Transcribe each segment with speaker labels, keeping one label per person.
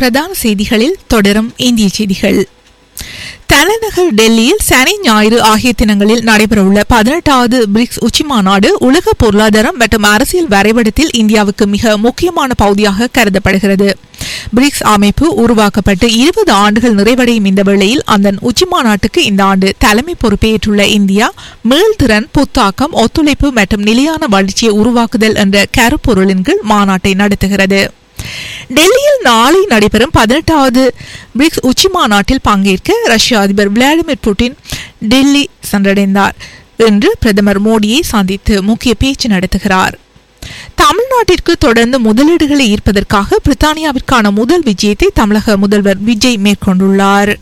Speaker 1: பிரதான செய்திகளில் தொடரும் இந்திய செய்திகள் தலைநகர் டெல்லியில் சனி ஞாயிறு ஆகிய தினங்களில் நடைபெறவுள்ள பதினெட்டாவது பிரிக்ஸ் உச்சிமாநாடு உலக பொருளாதாரம் மற்றும் அரசியல் வரைபடத்தில் இந்தியாவுக்கு மிக முக்கியமான பகுதியாக கருதப்படுகிறது பிரிக்ஸ் அமைப்பு உருவாக்கப்பட்டு இருபது ஆண்டுகள் நிறைவடையும் இந்த வேளையில் அந்த உச்சிமாநாட்டுக்கு இந்த ஆண்டு தலைமை பொறுப்பேற்றுள்ள இந்தியா மீள்திறன் புத்தாக்கம் ஒத்துழைப்பு மற்றும் நிலையான வளர்ச்சியை உருவாக்குதல் என்ற கருப்பொருளின் கீழ் மாநாட்டை நடத்துகிறது டெல்லியில் நாளை நடைபெறும் பதினெட்டாவது பிரிக்ஸ் உச்சி மாநாட்டில் பங்கேற்க ரஷ்ய அதிபர் விளாடிமிர் புட்டின் டெல்லி சென்றடைந்தார் என்று பிரதமர் மோடியை சந்தித்து முக்கிய பேச்சு நடத்துகிறார் தமிழ்நாட்டிற்கு தொடர்ந்து முதலீடுகளை ஈர்ப்பதற்காக பிரித்தானியாவிற்கான முதல் விஜயத்தை தமிழக முதல்வர் விஜய் மேற்கொண்டுள்ளார்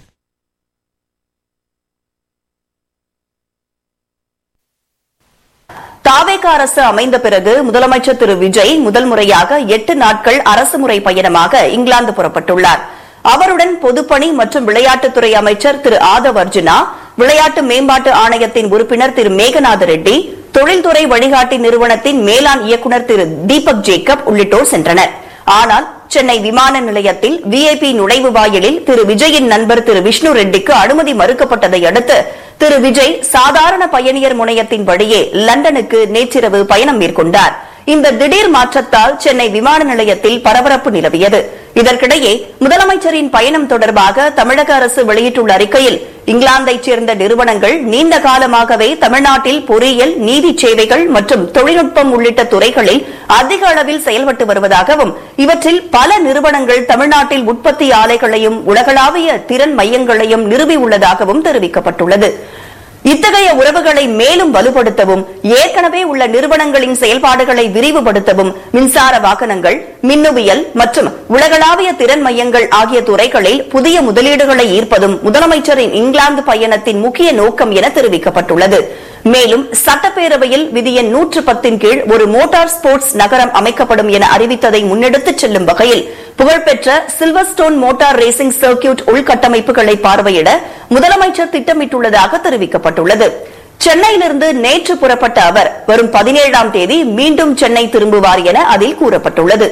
Speaker 2: தாவேக அரசு அமைந்த பிறகு முதலமைச்சர் திரு விஜய் முதல் முறையாக எட்டு நாட்கள் அரசுமுறை பயணமாக இங்கிலாந்து புறப்பட்டுள்ளார் அவருடன் பொதுப்பணி மற்றும் விளையாட்டுத்துறை அமைச்சர் திரு ஆதவ் அர்ஜுனா விளையாட்டு மேம்பாட்டு ஆணையத்தின் உறுப்பினர் திரு மேகநாத ரெட்டி தொழில்துறை வழிகாட்டி நிறுவனத்தின் மேலாண் இயக்குநர் திரு தீபக் ஜேக்கப் உள்ளிட்டோர் சென்றனர் ஆனால் சென்னை விமான நிலையத்தில் விஐபி நுழைவு வாயிலில் திரு விஜயின் நண்பர் திரு விஷ்ணு ரெட்டிக்கு அனுமதி மறுக்கப்பட்டதை அடுத்து திரு விஜய் சாதாரண பயணியர் முனையத்தின்படியே லண்டனுக்கு நேற்றிரவு பயணம் மேற்கொண்டார் இந்த திடீர் மாற்றத்தால் சென்னை விமான நிலையத்தில் பரபரப்பு நிலவியது இதற்கிடையே முதலமைச்சரின் பயணம் தொடர்பாக தமிழக அரசு வெளியிட்டுள்ள அறிக்கையில் இங்கிலாந்தைச் சேர்ந்த நிறுவனங்கள் நீண்ட காலமாகவே தமிழ்நாட்டில் பொறியியல் நீதி சேவைகள் மற்றும் தொழில்நுட்பம் உள்ளிட்ட துறைகளில் அதிக அளவில் செயல்பட்டு வருவதாகவும் இவற்றில் பல நிறுவனங்கள் தமிழ்நாட்டில் உற்பத்தி ஆலைகளையும் உலகளாவிய திறன் மையங்களையும் நிறுவியுள்ளதாகவும் தெரிவிக்கப்பட்டுள்ளது இத்தகைய உறவுகளை மேலும் வலுப்படுத்தவும் ஏற்கனவே உள்ள நிறுவனங்களின் செயல்பாடுகளை விரிவுபடுத்தவும் மின்சார வாகனங்கள் மின்னுவியல் மற்றும் உலகளாவிய திறன் மையங்கள் ஆகிய துறைகளில் புதிய முதலீடுகளை ஈர்ப்பதும் முதலமைச்சரின் இங்கிலாந்து பயணத்தின் முக்கிய நோக்கம் என தெரிவிக்கப்பட்டுள்ளது மேலும் சட்டப்பேரவையில் விதி எண் நூற்று பத்தின் கீழ் ஒரு மோட்டார் ஸ்போர்ட்ஸ் நகரம் அமைக்கப்படும் என அறிவித்ததை முன்னெடுத்துச் செல்லும் வகையில் புகழ்பெற்ற சில்வர்ஸ்டோன் மோட்டார் ரேசிங் சர்க்கியூட் உள்கட்டமைப்புகளை பார்வையிட முதலமைச்சர் திட்டமிட்டுள்ளதாக தெரிவிக்கப்பட்டுள்ளது சென்னையிலிருந்து நேற்று புறப்பட்ட அவர் வரும் பதினேழாம் தேதி மீண்டும் சென்னை திரும்புவார் என அதில் கூறப்பட்டுள்ளது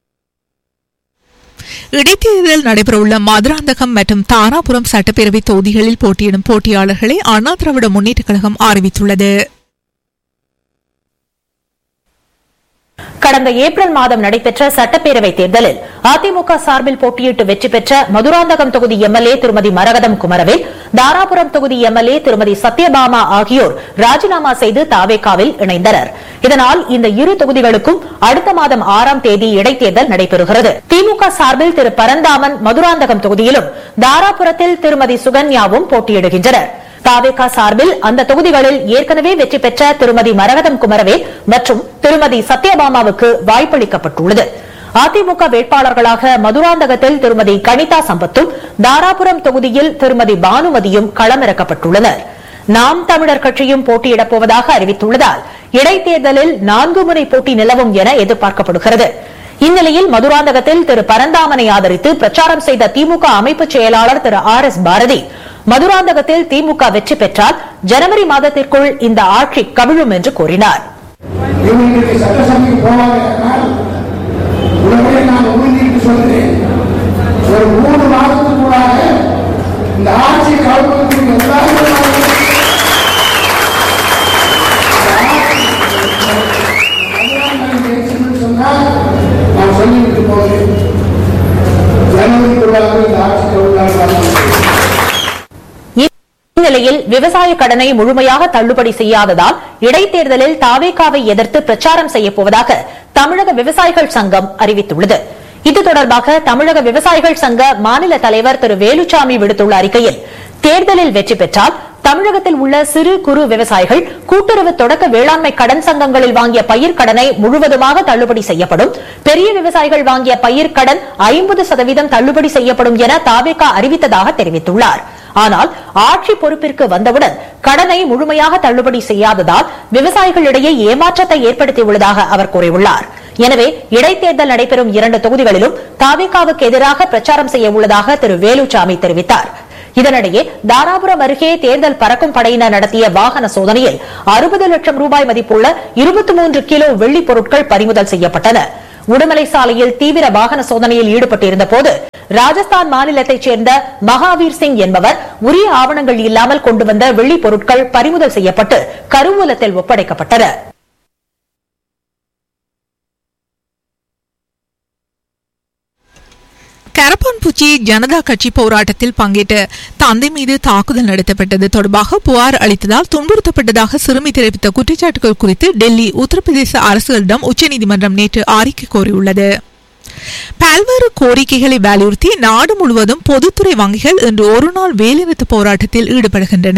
Speaker 1: இடைத்தேர்தல் நடைபெறவுள்ள மதுராந்தகம் மற்றும் தாராபுரம் சட்டப்பேரவை தொகுதிகளில் போட்டியிடும் போட்டியாளர்களை அண்ணா திராவிட முன்னேற்றக் கழகம் அறிவித்துள்ளது
Speaker 3: கடந்த ஏப்ரல் மாதம் நடைபெற்ற சட்டப்பேரவை தேர்தலில் அதிமுக சார்பில் போட்டியிட்டு வெற்றி பெற்ற மதுராந்தகம் தொகுதி எம்எல்ஏ திருமதி மரகதம் குமரவேல் தாராபுரம் தொகுதி எம்எல்ஏ திருமதி சத்யபாமா ஆகியோர் ராஜினாமா செய்து தாவேகாவில் இணைந்தனர் இதனால் இந்த இரு தொகுதிகளுக்கும் அடுத்த மாதம் ஆறாம் தேதி இடைத்தேர்தல் நடைபெறுகிறது திமுக சார்பில் திரு பரந்தாமன் மதுராந்தகம் தொகுதியிலும் தாராபுரத்தில் திருமதி சுகன்யாவும் போட்டியிடுகின்றனர் தாவேகா சார்பில் அந்த தொகுதிகளில் ஏற்கனவே வெற்றி பெற்ற திருமதி மரகதம் குமரவேல் மற்றும் திருமதி சத்யபாமாவுக்கு வாய்ப்பளிக்கப்பட்டுள்ளது அதிமுக வேட்பாளர்களாக மதுராந்தகத்தில் திருமதி கனிதா சம்பத்தும் தாராபுரம் தொகுதியில் திருமதி பானுமதியும் களமிறக்கப்பட்டுள்ளனர் நாம் தமிழர் கட்சியும் போட்டியிடப் போவதாக அறிவித்துள்ளதால் இடைத்தேர்தலில் நான்கு முறை போட்டி நிலவும் என எதிர்பார்க்கப்படுகிறது இந்நிலையில் மதுராந்தகத்தில் திரு பரந்தாமனை ஆதரித்து பிரச்சாரம் செய்த திமுக அமைப்பு செயலாளர் திரு ஆர் எஸ் பாரதி மதுராந்தகத்தில் திமுக வெற்றி பெற்றால் ஜனவரி மாதத்திற்குள் இந்த ஆட்சி கவிழும் என்று கூறினார்
Speaker 4: இவர்களுக்கு சட்டசபைக்கு போவாங்க என்றால் உடனே நான் உறுதிட்டு சொல்கிறேன் ஒரு மூணு மாதத்துக்குள்ளாக இந்த ஆட்சி கவர்மெண்ட்டுக்கு எல்லாருமே சொன்னால் நான் சொல்லிவிட்டு போகிறேன் ஜனவரிக்குள்ளாக இந்த ஆட்சி கவர்மெண்ட்
Speaker 3: இந்நிலையில் விவசாய கடனை முழுமையாக தள்ளுபடி செய்யாததால் இடைத்தேர்தலில் தாவேகாவை எதிர்த்து பிரச்சாரம் செய்யப் போவதாக தமிழக விவசாயிகள் சங்கம் அறிவித்துள்ளது இது தொடர்பாக தமிழக விவசாயிகள் சங்க மாநில தலைவர் திரு வேலுச்சாமி விடுத்துள்ள அறிக்கையில் தேர்தலில் வெற்றி பெற்றால் தமிழகத்தில் உள்ள சிறு குறு விவசாயிகள் கூட்டுறவு தொடக்க வேளாண்மை கடன் சங்கங்களில் வாங்கிய பயிர் கடனை முழுவதுமாக தள்ளுபடி செய்யப்படும் பெரிய விவசாயிகள் வாங்கிய பயிர் கடன் ஐம்பது சதவீதம் தள்ளுபடி செய்யப்படும் என தாவேகா அறிவித்ததாக தெரிவித்துள்ளார் ஆனால் ஆட்சி பொறுப்பிற்கு வந்தவுடன் கடனை முழுமையாக தள்ளுபடி செய்யாததால் விவசாயிகளிடையே ஏமாற்றத்தை ஏற்படுத்தியுள்ளதாக அவர் கூறியுள்ளார் எனவே இடைத்தேர்தல் நடைபெறும் இரண்டு தொகுதிகளிலும் தாவேகாவுக்கு எதிராக பிரச்சாரம் செய்ய உள்ளதாக திரு வேலுச்சாமி தெரிவித்தார் இதனிடையே தாராபுரம் அருகே தேர்தல் பறக்கும் படையினர் நடத்திய வாகன சோதனையில் அறுபது லட்சம் ரூபாய் மதிப்புள்ள இருபத்தி மூன்று கிலோ வெள்ளிப் பொருட்கள் பறிமுதல் செய்யப்பட்டன உடுமலை சாலையில் தீவிர வாகன சோதனையில் ஈடுபட்டிருந்த போது ராஜஸ்தான் மாநிலத்தைச் சேர்ந்த மகாவீர் சிங் என்பவர் உரிய ஆவணங்கள் இல்லாமல் கொண்டு வந்த வெள்ளி பொருட்கள் பறிமுதல் செய்யப்பட்டு கருவூலத்தில் ஒப்படைக்கப்பட்டன
Speaker 1: கரப்பான்பூச்சி ஜனதா கட்சி போராட்டத்தில் பங்கேற்ற தந்தை மீது தாக்குதல் நடத்தப்பட்டது தொடர்பாக புகார் அளித்ததால் துன்புறுத்தப்பட்டதாக சிறுமி தெரிவித்த குற்றச்சாட்டுகள் குறித்து டெல்லி உத்தரப்பிரதேச அரசுகளிடம் உச்சநீதிமன்றம் நேற்று அறிக்கை கோரியுள்ளது பல்வேறு கோரிக்கைகளை வலியுறுத்தி நாடு முழுவதும் பொதுத்துறை வங்கிகள் இன்று ஒருநாள் வேலைநிறுத்த போராட்டத்தில் ஈடுபடுகின்றன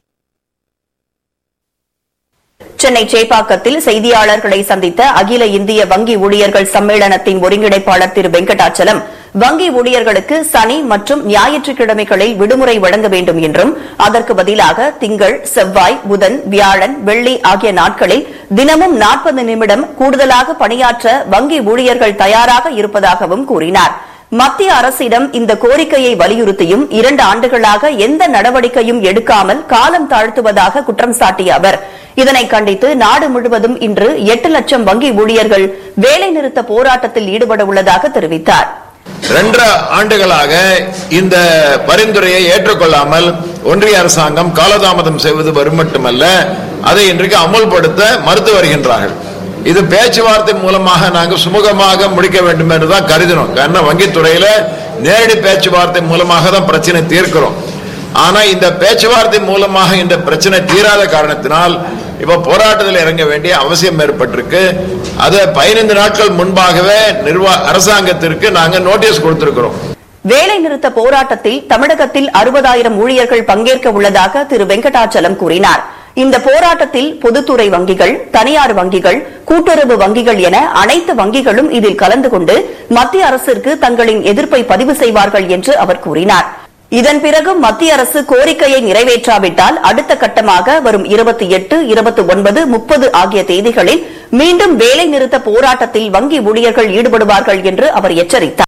Speaker 2: சென்னை சேப்பாக்கத்தில் செய்தியாளர்களை சந்தித்த அகில இந்திய வங்கி ஊழியர்கள் சம்மேளனத்தின் ஒருங்கிணைப்பாளர் திரு வெங்கடாச்சலம் வங்கி ஊழியர்களுக்கு சனி மற்றும் ஞாயிற்றுக்கிழமைகளில் விடுமுறை வழங்க வேண்டும் என்றும் அதற்கு பதிலாக திங்கள் செவ்வாய் புதன் வியாழன் வெள்ளி ஆகிய நாட்களில் தினமும் நாற்பது நிமிடம் கூடுதலாக பணியாற்ற வங்கி ஊழியர்கள் தயாராக இருப்பதாகவும் கூறினார் மத்திய அரசிடம் இந்த கோரிக்கையை வலியுறுத்தியும் இரண்டு ஆண்டுகளாக எந்த நடவடிக்கையும் எடுக்காமல் காலம் தாழ்த்துவதாக குற்றம் சாட்டிய அவர் இதனை கண்டித்து நாடு முழுவதும் இன்று எட்டு லட்சம் வங்கி ஊழியர்கள் வேலைநிறுத்த போராட்டத்தில் ஈடுபட உள்ளதாக தெரிவித்தார்
Speaker 5: ரெண்டரை ஆண்டுகளாக இந்த பரிந்துரையை ஏற்றுக்கொள்ளாமல் ஒன்றிய அரசாங்கம் காலதாமதம் செய்வது வரும் மட்டுமல்ல அதை இன்றைக்கு அமுல்படுத்த மறுத்து வருகின்றார்கள் இது பேச்சுவார்த்தை மூலமாக நாங்கள் சுமூகமாக முடிக்க வேண்டும் என்று தான் கருதினோம் காரணம் வங்கித்துறையில நேரடி பேச்சுவார்த்தை மூலமாக தான் பிரச்சனை தீர்க்கிறோம் ஆனா இந்த பேச்சுவார்த்தை மூலமாக இந்த பிரச்சனை தீராத காரணத்தினால் இப்ப போராட்டத்தில் இறங்க வேண்டிய அவசியம் ஏற்பட்டிருக்கு அது பதினைந்து நாட்கள் முன்பாகவே நிர்வா அரசாங்கத்திற்கு நாங்க நோட்டீஸ் கொடுத்திருக்கிறோம்
Speaker 2: வேலை நிறுத்த போராட்டத்தில் தமிழகத்தில் அறுபதாயிரம் ஊழியர்கள் பங்கேற்க உள்ளதாக திரு வெங்கடாச்சலம் கூறினார் இந்த போராட்டத்தில் பொதுத்துறை வங்கிகள் தனியார் வங்கிகள் கூட்டுறவு வங்கிகள் என அனைத்து வங்கிகளும் இதில் கலந்து கொண்டு மத்திய அரசிற்கு தங்களின் எதிர்ப்பை பதிவு செய்வார்கள் என்று அவர் கூறினார் இதன் பிறகு மத்திய அரசு கோரிக்கையை நிறைவேற்றாவிட்டால் அடுத்த கட்டமாக வரும் இருபத்தி எட்டு இருபத்தி ஒன்பது முப்பது ஆகிய தேதிகளில் மீண்டும் வேலை நிறுத்த போராட்டத்தில் வங்கி ஊழியர்கள் ஈடுபடுவார்கள் என்று அவர் எச்சரித்தார்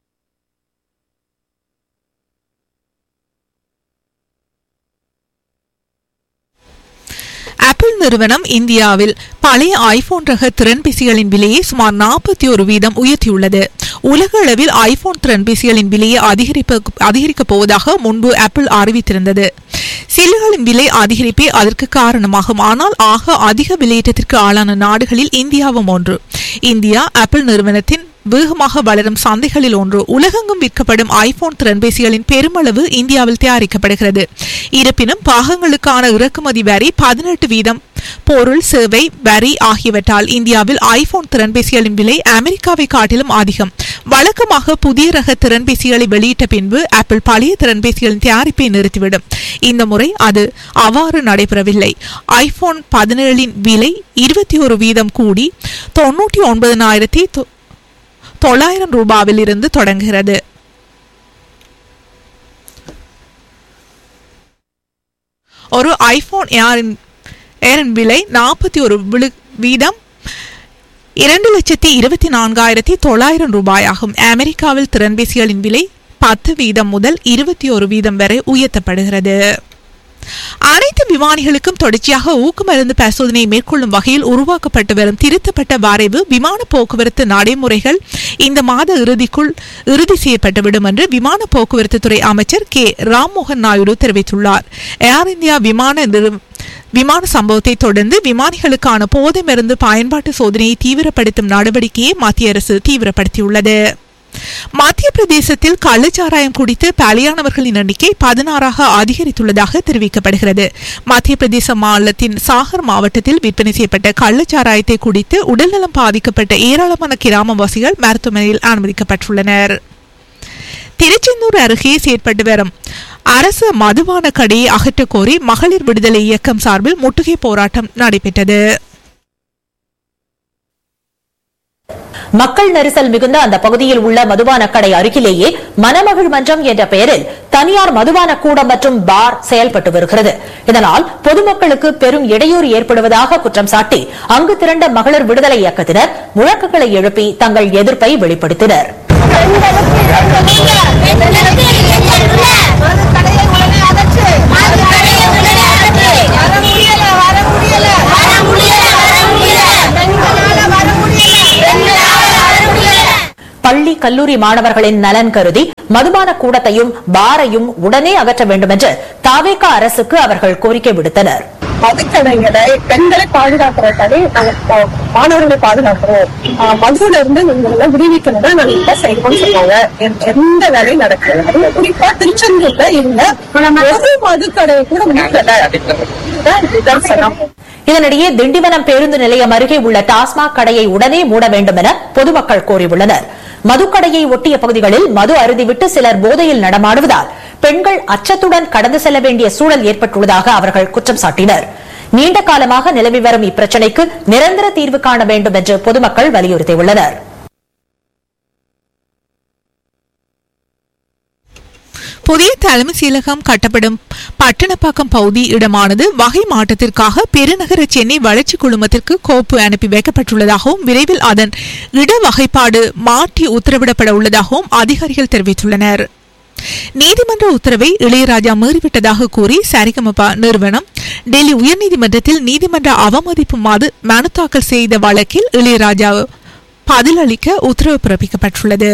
Speaker 1: ஆப்பிள் நிறுவனம் இந்தியாவில் பழைய ஐபோன் ரக திறன்பேசிகளின் விலையை சுமார் நாற்பத்தி ஒரு வீதம் உயர்த்தியுள்ளது உலக அளவில் ஐபோன் திறன்பேசிகளின் விலையை அதிகரிப்ப அதிகரிக்கப் போவதாக முன்பு ஆப்பிள் அறிவித்திருந்தது சில்லுகளின் விலை அதிகரிப்பே அதற்கு காரணமாகும் ஆனால் ஆக அதிக விலையேற்றத்திற்கு ஆளான நாடுகளில் இந்தியாவும் ஒன்று இந்தியா ஆப்பிள் நிறுவனத்தின் வேகமாக வளரும் சந்தைகளில் ஒன்று உலகெங்கும் விற்கப்படும் ஐபோன் திறன்பேசிகளின் பெருமளவு இந்தியாவில் தயாரிக்கப்படுகிறது இருப்பினும் பாகங்களுக்கான இறக்குமதி வரி பதினெட்டு வீதம் பொருள் சேவை வரி ஆகியவற்றால் இந்தியாவில் ஐபோன் திறன்பேசிகளின் விலை அமெரிக்காவை காட்டிலும் அதிகம் வழக்கமாக புதிய ரக திறன்பேசிகளை வெளியிட்ட பின்பு ஆப்பிள் பழைய திறன்பேசிகளின் தயாரிப்பை நிறுத்திவிடும் இந்த முறை அது அவ்வாறு நடைபெறவில்லை ஐபோன் பதினேழின் விலை இருபத்தி ஒரு வீதம் கூடி தொன்னூற்றி ஒன்பதனாயிரத்தி தொள்ளாயிரம் ரூபாவில் இருந்து தொடங்குகிறது ஒரு ஐபோன் ஏரின் ஏரின் விலை நாற்பத்தி ஒரு வீதம் இரண்டு லட்சத்தி இருபத்தி நான்காயிரத்தி தொள்ளாயிரம் ரூபாயாகும் அமெரிக்காவில் திறன்பேசிகளின் விலை பத்து வீதம் முதல் இருபத்தி ஒரு வீதம் வரை உயர்த்தப்படுகிறது அனைத்து விமானிகளுக்கும் தொடர்ச்சியாக ஊக்கமருந்து பரிசோதனை மேற்கொள்ளும் வகையில் உருவாக்கப்பட்டு வரும் திருத்தப்பட்ட வரைவு விமான போக்குவரத்து நடைமுறைகள் இந்த மாத இறுதிக்குள் இறுதி செய்யப்பட்டுவிடும் என்று விமான போக்குவரத்து துறை அமைச்சர் கே ராம்மோகன் நாயுடு தெரிவித்துள்ளார் ஏர் இந்தியா விமான விமான சம்பவத்தை தொடர்ந்து விமானிகளுக்கான போதை மருந்து பயன்பாட்டு சோதனையை தீவிரப்படுத்தும் நடவடிக்கையை மத்திய அரசு தீவிரப்படுத்தியுள்ளது மத்திய பிரதேசத்தில் கள்ளச்சாராயம் குடித்து பலியானவர்களின் எண்ணிக்கை பதினாறாக அதிகரித்துள்ளதாக தெரிவிக்கப்படுகிறது மத்திய பிரதேச மாநிலத்தின் சாகர் மாவட்டத்தில் விற்பனை செய்யப்பட்ட கள்ளச்சாராயத்தை குடித்து உடல்நலம் பாதிக்கப்பட்ட ஏராளமான கிராமவாசிகள் மருத்துவமனையில் அனுமதிக்கப்பட்டுள்ளனர் திருச்செந்தூர் அருகே செயற்பட்டு வரும் அரசு மதுபான கடையை அகற்றக் கோரி மகளிர் விடுதலை இயக்கம் சார்பில் முற்றுகை போராட்டம் நடைபெற்றது
Speaker 3: மக்கள் நெரிசல் மிகுந்த அந்த பகுதியில் உள்ள மதுபான கடை அருகிலேயே மணமகள் மன்றம் என்ற பெயரில் தனியார் மதுபான கூடம் மற்றும் பார் செயல்பட்டு வருகிறது இதனால் பொதுமக்களுக்கு பெரும் இடையூறு ஏற்படுவதாக குற்றம் சாட்டி அங்கு திரண்ட மகளிர் விடுதலை இயக்கத்தினர் முழக்கங்களை எழுப்பி தங்கள் எதிர்ப்பை வெளிப்படுத்தினர்
Speaker 6: வர முடியல
Speaker 3: கல்லூரி மாணவர்களின் நலன் கருதி மதுபான கூடத்தையும் பாரையும் உடனே அகற்ற வேண்டும் என்று தாவேகா அரசுக்கு அவர்கள் கோரிக்கை விடுத்தனர்
Speaker 6: மதுக்கடைகளை பெண்களை பாதுகாக்கிறதுக்காக நாங்க பா- மாணவர்களை பாதுகாக்கிறோம் ஆஹ் மதுல இருந்து நீங்களை விடுவிக்கணும் தான் நாங்க இப்ப செய்வோம்னு சொன்னாங்க எந்த- எந்த வேலையும் நடக்கல அதுவும் குறிப்பா திருச்செந்தூர்ல இல்ல ஒரு மதுக்கடை கூட மூடல இதுதான் இதுதான் சனம்
Speaker 3: இதனிடையே திண்டிவனம் பேருந்து நிலையம் அருகே உள்ள டாஸ்மாக் கடையை உடனே மூட வேண்டும் என பொதுமக்கள் கோரியுள்ளனர் மதுக்கடையை ஒட்டிய பகுதிகளில் மது அருந்திவிட்டு சிலர் போதையில் நடமாடுவதால் பெண்கள் அச்சத்துடன் கடந்து செல்ல வேண்டிய சூழல் ஏற்பட்டுள்ளதாக அவர்கள் குற்றம் சாட்டினர் நீண்ட காலமாக நிலவி வரும் இப்பிரச்சினைக்கு நிரந்தர தீர்வு காண வேண்டும் என்று பொதுமக்கள் வலியுறுத்தியுள்ளனர்
Speaker 1: புதிய தலைமை செயலகம் கட்டப்படும் பட்டணப்பாக்கம் பகுதி இடமானது வகை மாற்றத்திற்காக பெருநகர சென்னை வளர்ச்சி குழுமத்திற்கு கோப்பு அனுப்பி வைக்கப்பட்டுள்ளதாகவும் விரைவில் அதன் இட வகைப்பாடு மாற்றி உத்தரவிடப்பட உள்ளதாகவும் அதிகாரிகள் தெரிவித்துள்ளனர் நீதிமன்ற உத்தரவை இளையராஜா மீறிவிட்டதாக கூறி சாரிகமபா நிறுவனம் டெல்லி உயர்நீதிமன்றத்தில் நீதிமன்ற அவமதிப்பு மது மனு தாக்கல் செய்த வழக்கில் இளையராஜா பதிலளிக்க உத்தரவு பிறப்பிக்கப்பட்டுள்ளது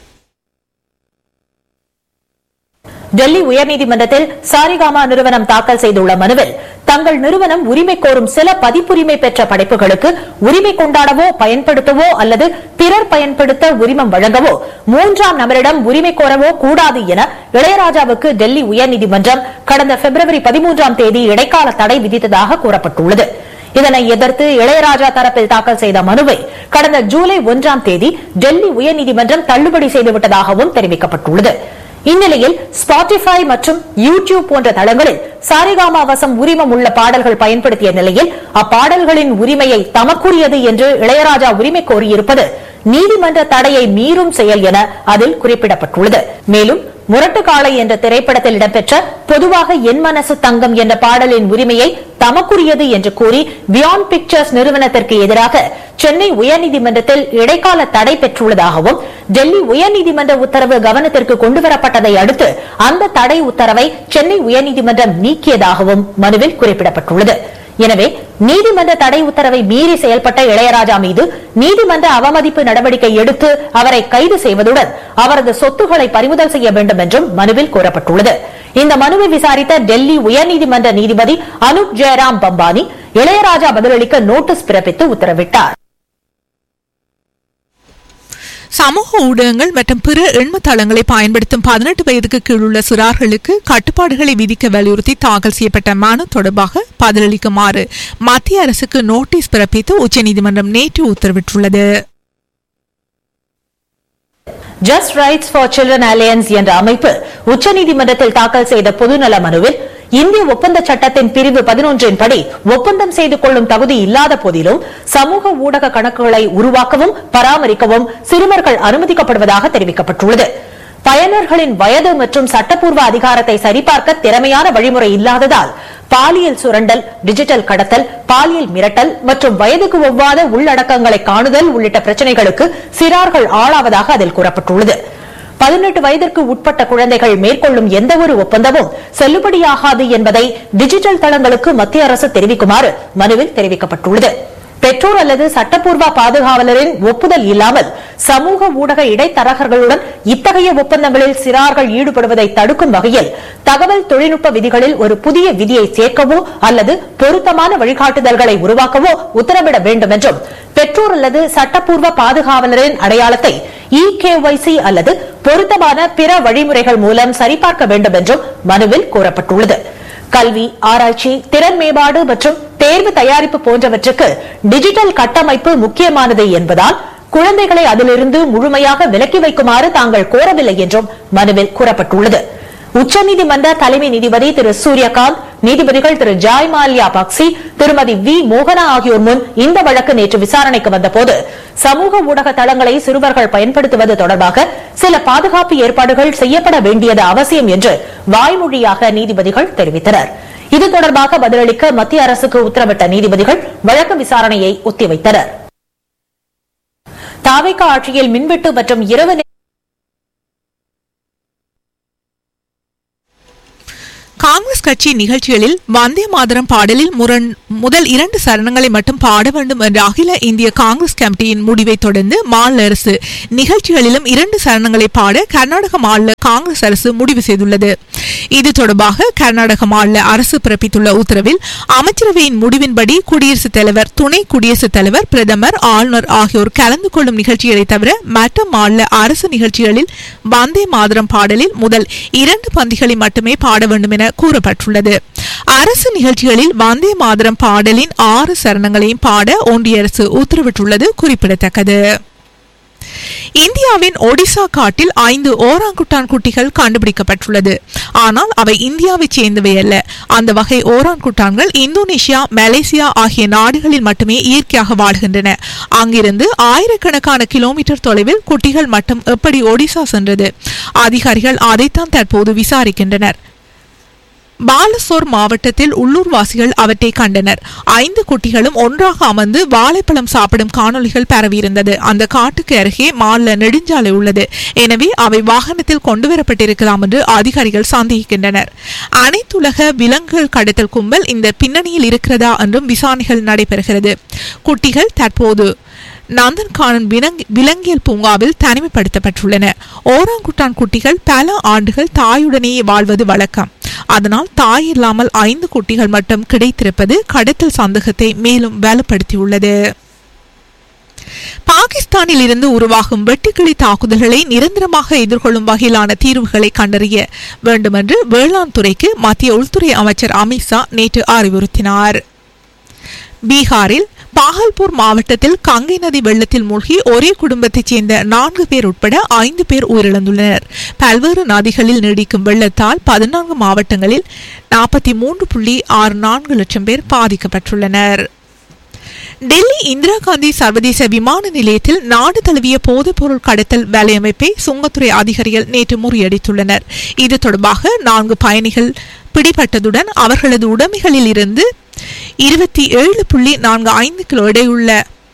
Speaker 3: டெல்லி உயர்நீதிமன்றத்தில் சாரிகாமா நிறுவனம் தாக்கல் செய்துள்ள மனுவில் தங்கள் நிறுவனம் உரிமை கோரும் சில பதிப்புரிமை பெற்ற படைப்புகளுக்கு உரிமை கொண்டாடவோ பயன்படுத்தவோ அல்லது பிறர் பயன்படுத்த உரிமம் வழங்கவோ மூன்றாம் நபரிடம் உரிமை கோரவோ கூடாது என இளையராஜாவுக்கு டெல்லி உயர்நீதிமன்றம் கடந்த பிப்ரவரி பதிமூன்றாம் தேதி இடைக்கால தடை விதித்ததாக கூறப்பட்டுள்ளது இதனை எதிர்த்து இளையராஜா தரப்பில் தாக்கல் செய்த மனுவை கடந்த ஜூலை ஒன்றாம் தேதி டெல்லி உயர்நீதிமன்றம் தள்ளுபடி செய்துவிட்டதாகவும் தெரிவிக்கப்பட்டுள்ளது இந்நிலையில் ஸ்பாட்டிஃபை மற்றும் யூடியூப் போன்ற தளங்களில் சாரிகாமா வசம் உரிமம் உள்ள பாடல்கள் பயன்படுத்திய நிலையில் அப்பாடல்களின் உரிமையை தமக்குரியது என்று இளையராஜா உரிமை கோரியிருப்பது நீதிமன்ற தடையை மீறும் செயல் என அதில் குறிப்பிடப்பட்டுள்ளது மேலும் முரட்டு காளை என்ற திரைப்படத்தில் இடம்பெற்ற பொதுவாக என் மனசு தங்கம் என்ற பாடலின் உரிமையை தமக்குரியது என்று கூறி பியாண்ட் பிக்சர்ஸ் நிறுவனத்திற்கு எதிராக சென்னை உயர்நீதிமன்றத்தில் இடைக்கால தடை பெற்றுள்ளதாகவும் டெல்லி உயர்நீதிமன்ற உத்தரவு கவனத்திற்கு கொண்டுவரப்பட்டதை அடுத்து அந்த தடை உத்தரவை சென்னை உயர்நீதிமன்றம் நீக்கியதாகவும் மனுவில் குறிப்பிடப்பட்டுள்ளது எனவே நீதிமன்ற தடை உத்தரவை மீறி செயல்பட்ட இளையராஜா மீது நீதிமன்ற அவமதிப்பு நடவடிக்கை எடுத்து அவரை கைது செய்வதுடன் அவரது சொத்துக்களை பறிமுதல் செய்ய வேண்டும் என்றும் மனுவில் கூறப்பட்டுள்ளது இந்த மனுவை விசாரித்த டெல்லி உயர்நீதிமன்ற நீதிபதி அனுப் ஜெயராம் பம்பானி இளையராஜா பதிலளிக்க நோட்டீஸ் பிறப்பித்து உத்தரவிட்டார்
Speaker 1: சமூக ஊடகங்கள் மற்றும் பிற எண்மத்தளங்களை பயன்படுத்தும் பதினெட்டு வயதுக்கு கீழுள்ள சிறார்களுக்கு கட்டுப்பாடுகளை விதிக்க வலியுறுத்தி தாக்கல் செய்யப்பட்ட மனு தொடர்பாக பதிலளிக்குமாறு மத்திய அரசுக்கு நோட்டீஸ் பிறப்பித்து உச்சநீதிமன்றம் நேற்று உத்தரவிட்டுள்ளது
Speaker 3: just rights for children alliance என்ற அமைப்பு உச்சநீதிமன்றத்தில் தாக்கல் செய்த பொதுநல மனுவில் இந்திய ஒப்பந்த சட்டத்தின் பிரிவு பதினொன்றின் படி ஒப்பந்தம் செய்து கொள்ளும் தகுதி இல்லாத போதிலும் சமூக ஊடக கணக்குகளை உருவாக்கவும் பராமரிக்கவும் சிறுவர்கள் அனுமதிக்கப்படுவதாக தெரிவிக்கப்பட்டுள்ளது பயனர்களின் வயது மற்றும் சட்டப்பூர்வ அதிகாரத்தை சரிபார்க்க திறமையான வழிமுறை இல்லாததால் பாலியல் சுரண்டல் டிஜிட்டல் கடத்தல் பாலியல் மிரட்டல் மற்றும் வயதுக்கு ஒவ்வாத உள்ளடக்கங்களை காணுதல் உள்ளிட்ட பிரச்சனைகளுக்கு சிறார்கள் ஆளாவதாக அதில் கூறப்பட்டுள்ளது பதினெட்டு வயதிற்கு உட்பட்ட குழந்தைகள் மேற்கொள்ளும் எந்தவொரு ஒப்பந்தமும் செல்லுபடியாகாது என்பதை டிஜிட்டல் தளங்களுக்கு மத்திய அரசு தெரிவிக்குமாறு மனுவில் தெரிவிக்கப்பட்டுள்ளது பெற்றோர் அல்லது சட்டப்பூர்வ பாதுகாவலரின் ஒப்புதல் இல்லாமல் சமூக ஊடக இடைத்தரகர்களுடன் இத்தகைய ஒப்பந்தங்களில் சிறார்கள் ஈடுபடுவதை தடுக்கும் வகையில் தகவல் தொழில்நுட்ப விதிகளில் ஒரு புதிய விதியை சேர்க்கவோ அல்லது பொருத்தமான வழிகாட்டுதல்களை உருவாக்கவோ உத்தரவிட வேண்டும் என்றும் பெற்றோர் அல்லது சட்டப்பூர்வ பாதுகாவலரின் அடையாளத்தை இகேஒய்சி அல்லது பொருத்தமான பிற வழிமுறைகள் மூலம் சரிபார்க்க வேண்டும் என்றும் மனுவில் கூறப்பட்டுள்ளது கல்வி ஆராய்ச்சி திறன் மேம்பாடு மற்றும் தேர்வு தயாரிப்பு போன்றவற்றுக்கு டிஜிட்டல் கட்டமைப்பு முக்கியமானது என்பதால் குழந்தைகளை அதிலிருந்து முழுமையாக விலக்கி வைக்குமாறு தாங்கள் கோரவில்லை என்றும் மனுவில் கூறப்பட்டுள்ளது உச்சநீதிமன்ற தலைமை நீதிபதி திரு சூரியகாந்த் நீதிபதிகள் திரு ஜாய் மால்யா பாக்சி திருமதி வி மோகனா ஆகியோர் முன் இந்த வழக்கு நேற்று விசாரணைக்கு வந்தபோது சமூக ஊடக தளங்களை சிறுவர்கள் பயன்படுத்துவது தொடர்பாக சில பாதுகாப்பு ஏற்பாடுகள் செய்யப்பட வேண்டியது அவசியம் என்று வாய்மொழியாக நீதிபதிகள் தெரிவித்தனர் இது தொடர்பாக பதிலளிக்க மத்திய அரசுக்கு உத்தரவிட்ட நீதிபதிகள் வழக்கு விசாரணையை ஒத்திவைத்தனர் தாவேக்கா ஆட்சியில் மின்வெட்டு மற்றும் இரவு நே-
Speaker 1: காங்கிரஸ் கட்சி நிகழ்ச்சிகளில் வந்தே மாதரம் பாடலில் முரண் முதல் இரண்டு சரணங்களை மட்டும் பாட வேண்டும் என்ற அகில இந்திய காங்கிரஸ் கமிட்டியின் முடிவை தொடர்ந்து மாநில அரசு நிகழ்ச்சிகளிலும் இரண்டு சரணங்களை பாட கர்நாடக மாநில காங்கிரஸ் அரசு முடிவு செய்துள்ளது இது தொடர்பாக கர்நாடக மாநில அரசு பிறப்பித்துள்ள உத்தரவில் அமைச்சரவையின் முடிவின்படி குடியரசுத் தலைவர் துணை குடியரசுத் தலைவர் பிரதமர் ஆளுநர் ஆகியோர் கலந்து கொள்ளும் நிகழ்ச்சிகளை தவிர மற்ற மாநில அரசு நிகழ்ச்சிகளில் வந்தே மாதரம் பாடலில் முதல் இரண்டு பந்திகளை மட்டுமே பாட வேண்டும் என கூறப்பட்டுள்ளது அரசு நிகழ்ச்சிகளில் வந்தே மாதரம் பாடலின் ஆறு சரணங்களையும் பாட ஒன்றிய அரசு உத்தரவிட்டுள்ளது குறிப்பிடத்தக்கது இந்தியாவின் ஒடிசா காட்டில் ஐந்து ஓராங்குட்டான் குட்டிகள் கண்டுபிடிக்கப்பட்டுள்ளது ஆனால் அவை இந்தியாவைச் சேர்ந்தவை அல்ல அந்த வகை ஓராங்குட்டான்கள் இந்தோனேஷியா மலேசியா ஆகிய நாடுகளில் மட்டுமே இயற்கையாக வாழ்கின்றன அங்கிருந்து ஆயிரக்கணக்கான கிலோமீட்டர் தொலைவில் குட்டிகள் மட்டும் எப்படி ஒடிசா சென்றது அதிகாரிகள் அதைத்தான் தற்போது விசாரிக்கின்றனர் பாலசோர் மாவட்டத்தில் உள்ளூர்வாசிகள் அவற்றை கண்டனர் ஐந்து குட்டிகளும் ஒன்றாக அமர்ந்து வாழைப்பழம் சாப்பிடும் காணொளிகள் பரவியிருந்தது அந்த காட்டுக்கு அருகே மாநில நெடுஞ்சாலை உள்ளது எனவே அவை வாகனத்தில் கொண்டுவரப்பட்டிருக்கலாம் என்று அதிகாரிகள் சந்தேகிக்கின்றனர் அனைத்துலக விலங்குகள் கடத்தல் கும்பல் இந்த பின்னணியில் இருக்கிறதா என்றும் விசாரணைகள் நடைபெறுகிறது குட்டிகள் தற்போது நந்தன்கானன் விலங்கு விலங்கியல் பூங்காவில் தனிமைப்படுத்தப்பட்டுள்ளன ஓராங்குட்டான் குட்டிகள் பல ஆண்டுகள் தாயுடனேயே வாழ்வது வழக்கம் அதனால் தாய் இல்லாமல் ஐந்து குட்டிகள் மட்டும் கிடைத்திருப்பது கடத்தல் சந்தேகத்தை மேலும் வலுப்படுத்தியுள்ளது பாகிஸ்தானில் இருந்து உருவாகும் வெட்டுக்கிளி தாக்குதல்களை நிரந்தரமாக எதிர்கொள்ளும் வகையிலான தீர்வுகளை கண்டறிய வேண்டுமென்று வேளாண் துறைக்கு மத்திய உள்துறை அமைச்சர் அமித்ஷா நேற்று அறிவுறுத்தினார் பீகாரில் பாகல்பூர் மாவட்டத்தில் கங்கை நதி வெள்ளத்தில் மூழ்கி ஒரே குடும்பத்தைச் சேர்ந்த நான்கு பேர் உட்பட ஐந்து பேர் உயிரிழந்துள்ளனர் பல்வேறு நதிகளில் நீடிக்கும் வெள்ளத்தால் பதினான்கு மாவட்டங்களில் நாற்பத்தி மூன்று புள்ளி ஆறு நான்கு லட்சம் பேர் பாதிக்கப்பட்டுள்ளனர் டெல்லி இந்திரா காந்தி சர்வதேச விமான நிலையத்தில் நாடு தழுவிய போதைப்பொருள் கடத்தல் வலையமைப்பை சுங்கத்துறை அதிகாரிகள் நேற்று முறியடித்துள்ளனர் இது தொடர்பாக நான்கு பயணிகள் பிடிபட்டதுடன் அவர்களது உடைமைகளில் இருந்து இருபத்தி ஏழு புள்ளி நான்கு ஐந்து கிலோ எடையுள்ள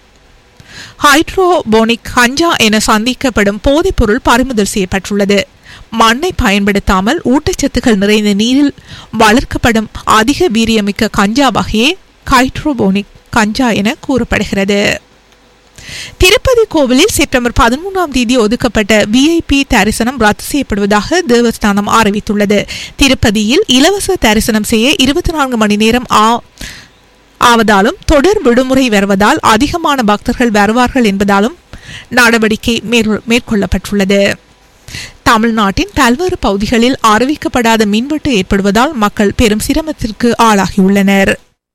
Speaker 1: ஹைட்ரோபோனிக் கஞ்சா என சந்திக்கப்படும் போதைப்பொருள் பறிமுதல் செய்யப்பட்டுள்ளது மண்ணை பயன்படுத்தாமல் ஊட்டச்சத்துக்கள் நிறைந்த நீரில் வளர்க்கப்படும் அதிக வீரியமிக்க கஞ்சா வகையே ஹைட்ரோபோனிக் கஞ்சா என கூறப்படுகிறது திருப்பதி கோவிலில் செப்டம்பர் பதிமூன்றாம் தேதி ஒதுக்கப்பட்ட விஐபி தரிசனம் ரத்து செய்யப்படுவதாக தேவஸ்தானம் அறிவித்துள்ளது திருப்பதியில் இலவச தரிசனம் செய்ய இருபத்தி நான்கு மணி நேரம் ஆ- ஆவதாலும் தொடர் விடுமுறை வருவதால் அதிகமான பக்தர்கள் வருவார்கள் என்பதாலும் நடவடிக்கை மேற்- மேற்கொள்ளப்பட்டுள்ளது தமிழ்நாட்டின் பல்வேறு பகுதிகளில் அறிவிக்கப்படாத மின்வெட்டு ஏற்படுவதால் மக்கள் பெரும் சிரமத்திற்கு ஆளாகியுள்ளனர்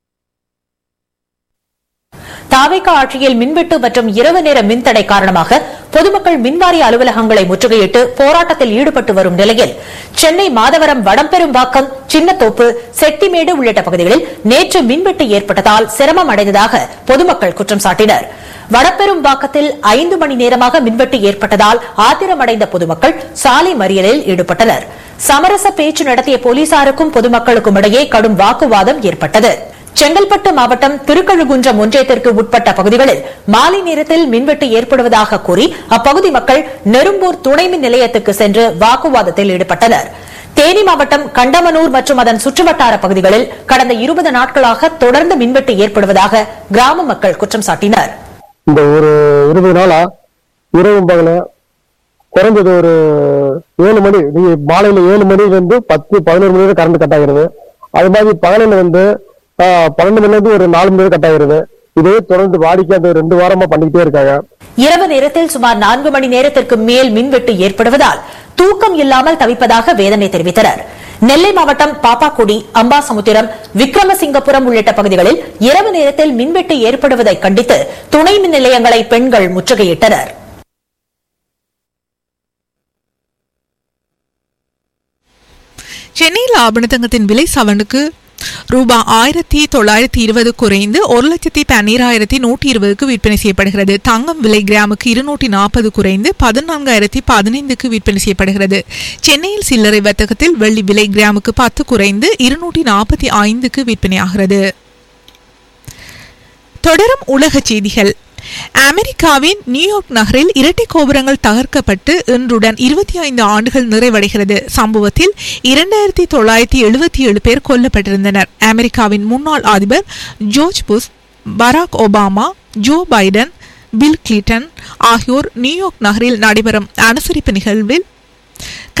Speaker 3: தாவேகா ஆட்சியில் மின்வெட்டு மற்றும் இரவு நேர மின்தடை காரணமாக பொதுமக்கள் மின்வாரிய அலுவலகங்களை முற்றுகையிட்டு போராட்டத்தில் ஈடுபட்டு வரும் நிலையில் சென்னை மாதவரம் வடம்பெரும்பாக்கம் சின்னத்தோப்பு செட்டிமேடு உள்ளிட்ட பகுதிகளில் நேற்று மின்வெட்டு ஏற்பட்டதால் சிரமம் அடைந்ததாக பொதுமக்கள் குற்றம் சாட்டினர் வடபெரும்பாக்கத்தில் ஐந்து மணி நேரமாக மின்வெட்டு ஏற்பட்டதால் ஆத்திரமடைந்த பொதுமக்கள் சாலை மறியலில் ஈடுபட்டனர் சமரச பேச்சு நடத்திய போலீசாருக்கும் பொதுமக்களுக்கும் இடையே கடும் வாக்குவாதம் ஏற்பட்டது செங்கல்பட்டு மாவட்டம் திருக்கழுகுன்றம் ஒன்றியத்திற்கு உட்பட்ட பகுதிகளில் மாலை நேரத்தில் மின்வெட்டு ஏற்படுவதாக கூறி அப்பகுதி மக்கள் நெரும்பூர் துணை மின் நிலையத்துக்கு சென்று வாக்குவாதத்தில் ஈடுபட்டனர் தேனி மாவட்டம் கண்டமனூர் மற்றும் அதன் சுற்றுவட்டார பகுதிகளில் கடந்த இருபது நாட்களாக தொடர்ந்து மின்வெட்டு ஏற்படுவதாக கிராம மக்கள் குற்றம் சாட்டினர்
Speaker 7: இந்த ஒரு இருபது நாளா இரவு பகல குறைஞ்சது ஒரு ஏழு மணி நீங்க மாலையில ஏழு மணில இருந்து பத்து பதினோரு மணி வரை கரண்ட் கட் ஆகிறது அது மாதிரி பகலில் வந்து ஆஹ், பன்னெண்டு மணில இருந்து ஒரு நாலு மணி வரை கட் ஆகிறது இதே தொடர்ந்து வாடிக்கை அந்த ரெண்டு வாரமா பண்ணிக்கிட்டே இருக்காங்க
Speaker 3: இரவு நேரத்தில் சுமார் நான்கு மணி நேரத்திற்கு மேல் மின்வெட்டு ஏற்படுவதால் தூக்கம் இல்லாமல் தவிப்பதாக வேதனை தெரிவித்தனர் நெல்லை மாவட்டம் பாப்பாக்குடி அம்பாசமுத்திரம் விக்ரமசிங்கபுரம் உள்ளிட்ட பகுதிகளில் இரவு நேரத்தில் மின்வெட்டு ஏற்படுவதை கண்டித்து துணை மின் நிலையங்களை பெண்கள் முற்றுகையிட்டனர்
Speaker 1: சென்னையில் ஆபணத்தங்கத்தின் விலை சவனுக்கு ரூபாய் ஆயிரத்தி தொள்ளாயிரத்தி இருபது குறைந்து ஒரு லட்சத்தி பன்னீராயிரத்தி நூற்றி இருபதுக்கு விற்பனை செய்யப்படுகிறது தங்கம் விலை கிராமுக்கு இருநூற்றி நாற்பது குறைந்து பதினான்காயிரத்தி பதினைந்துக்கு விற்பனை செய்யப்படுகிறது சென்னையில் சில்லறை வர்த்தகத்தில் வெள்ளி விலை கிராமுக்கு பத்து குறைந்து இருநூற்றி நாற்பத்தி ஐந்துக்கு விற்பனையாகிறது தொடரும் உலக செய்திகள் அமெரிக்காவின் நியூயார்க் நகரில் இரட்டை கோபுரங்கள் தகர்க்கப்பட்டு இன்றுடன் இருபத்தி ஐந்து ஆண்டுகள் நிறைவடைகிறது சம்பவத்தில் இரண்டாயிரத்தி தொள்ளாயிரத்தி எழுபத்தி ஏழு பேர் கொல்லப்பட்டிருந்தனர் அமெரிக்காவின் முன்னாள் அதிபர் George Bush Barack Obama Joe Biden Bill Clinton ஆகியோர் நியூயார்க் நகரில் நடைபெறும் அனுசரிப்பு நிகழ்வில்